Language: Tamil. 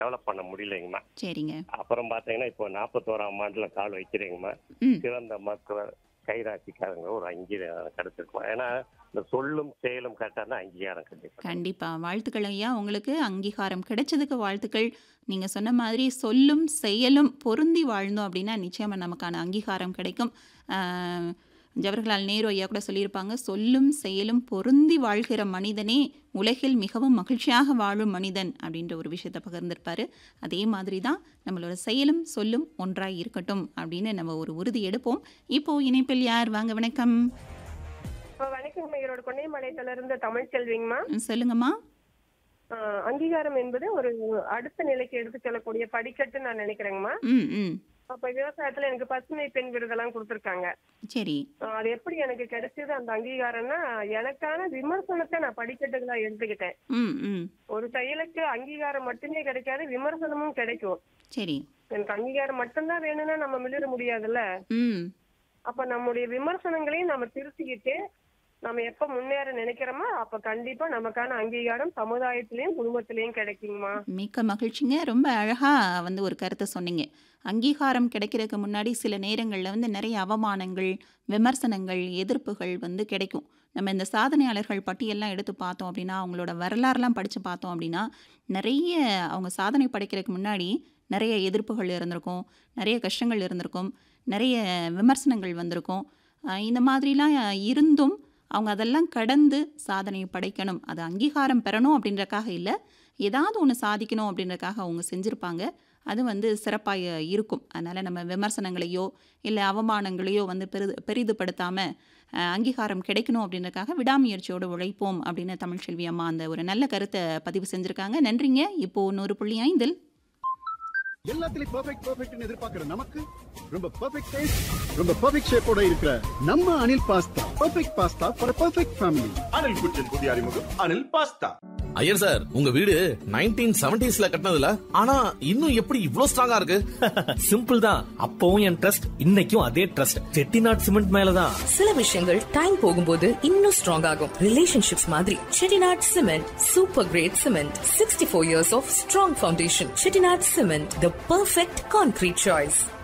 டெவலப் பண்ண முடியலைங்கம்மா சரிங்க அப்புறம் பாத்தீங்கன்னா இப்போ நாற்பத்தோராம் ஆண்டுல கால் வைக்கிறீங்கம்மா ம் சிறந்த மருத்துவர் கைராசிக்காரங்க ஒரு அங்கீகாரம் கிடைச்சிருக்கும் ஏன்னா இந்த சொல்லும் செயலும் கரெக்டாக தான் அங்கீகாரம் கிடைக்கும் கண்டிப்பா வாழ்த்துக்கள் ஐயா உங்களுக்கு அங்கீகாரம் கிடைச்சதுக்கு வாழ்த்துக்கள் நீங்க சொன்ன மாதிரி சொல்லும் செயலும் பொருந்தி வாழ்ந்தோம் அப்படின்னா நிச்சயமா நமக்கான அங்கீகாரம் கிடைக்கும் ஆஹ், ஜவஹர்லால் நேரு ஐயா கூட சொல்லியிருப்பாங்க சொல்லும் செயலும் பொருந்தி வாழ்கிற மனிதனே உலகில் மிகவும் மகிழ்ச்சியாக வாழும் மனிதன் அப்படின்ற ஒரு விஷயத்தை பகிர்ந்திருப்பாரு அதே மாதிரி தான் நம்மளோட செயலும் சொல்லும் ஒன்றாய் இருக்கட்டும் அப்படின்னு நம்ம ஒரு உறுதி எடுப்போம் இப்போ இணைப்பில் யார் வாங்க வணக்கம் ஆ, வணக்கம் ஈரோடு கொன்னைமலையில இருந்து தமிழ் செல்விங்கம்மா ம், சொல்லுங்கம்மா ஆ, அங்கீகாரம் என்பது ஒரு அடுத்த நிலைக்கு எடுத்து செல்லக்கூடிய படிக்கட்டு நான் நினைக்கிறேங்கம்மா ம் ம் அப்ப விவசாயத்துல எனக்கு பசுமை பெண் விருதெல்லாம் கொடுத்துருக்காங்க சரி ஆ, அது எப்படி எனக்கு கிடைச்சது அந்த அங்கீகாரம்னா எனக்கான விமர்சனத்தை நான் படிக்கட்டுகளா எடுத்துக்கிட்டேன் ம் ம் ஒரு செயலுக்கு அங்கீகாரம் மட்டுமே கிடைக்காது விமர்சனமும் கிடைக்கும் சரி எனக்கு அங்கீகாரம் மட்டும்தான் வேணும்னா நம்ம மிளிர முடியாதுல்ல ம் அப்ப நம்முடைய விமர்சனங்களையும் நம்ம திருத்திக்கிட்டு நம்ம எப்ப முன்னேற நினைக்கிறோமோ அப்ப கண்டிப்பா நமக்கான அங்கீகாரம் சமுதாயத்திலயும் குடும்பத்திலயும் கிடைக்குங்கம்மா மிக்க மகிழ்ச்சிங்க ரொம்ப அழகாக வந்து ஒரு கருத்தை சொன்னீங்க அங்கீகாரம் கிடைக்கிறதுக்கு முன்னாடி சில நேரங்களில் வந்து நிறைய அவமானங்கள் விமர்சனங்கள் எதிர்ப்புகள் வந்து கிடைக்கும் நம்ம இந்த சாதனையாளர்கள் பட்டியெல்லாம் எடுத்து பார்த்தோம் அப்படின்னா அவங்களோட வரலாறுலாம் படித்து பார்த்தோம் அப்படின்னா நிறைய அவங்க சாதனை படைக்கிறதுக்கு முன்னாடி நிறைய எதிர்ப்புகள் இருந்திருக்கும் நிறைய கஷ்டங்கள் இருந்திருக்கும் நிறைய விமர்சனங்கள் வந்திருக்கும் ஆஹ் இந்த மாதிரிலாம் இருந்தும் அவங்க அதெல்லாம் கடந்து சாதனை படைக்கணும் அது அங்கீகாரம் பெறணும் அப்படின்றக்காக இல்லை ஏதாவது ஒன்று சாதிக்கணும் அப்படின்றக்காக அவங்க செஞ்சுருப்பாங்க அது வந்து சிறப்பாக இருக்கும் அதனால் நம்ம விமர்சனங்களையோ இல்லை அவமானங்களையோ வந்து பெரிது பெரிதுபடுத்தாமல் அங்கீகாரம் கிடைக்கணும் அப்படின்றக்காக விடாமுயற்சியோடு உழைப்போம் அப்படின்னு தமிழ்ச்செல்வி அம்மா அந்த ஒரு நல்ல கருத்தை பதிவு செஞ்சுருக்காங்க நன்றிங்க இப்போது நூறு புள்ளி ஐந்தில் எல்லாத்துலயும் பெர்ஃபெக்ட் பெர்ஃபெக்ட்னு எதிர்பார்க்கிற நமக்கு ரொம்ப பெர்ஃபெக்ட் டேஸ்ட் ரொம்ப பெர்ஃபெக்ட் ஷேப்போட இருக்கிற நம்ம Anil pasta perfect pasta for perfect family Anil cuisine புதிய அறிமுகம் அனில் பாஸ்தா ஐயர் சார் உங்க வீடு நைன்டீன் செவன்டிஸ்ல கட்டினதுல ஆனா இன்னும் எப்படி இவ்ளோ ஸ்ட்ராங்கா இருக்கு சிம்பிள் தான் அப்பவும் என் ட்ரஸ்ட் இன்னைக்கும் அதே ட்ரஸ்ட் செட்டிநாட் சிமெண்ட் மேலதான் சில விஷயங்கள் டைம் போகும்போது இன்னும் ஸ்ட்ராங் ஆகும் ரிலேஷன்ஷிப்ஸ் மாதிரி Chettinad cement super great cement sixty four years of strong foundation Chettinad cement the perfect concrete choice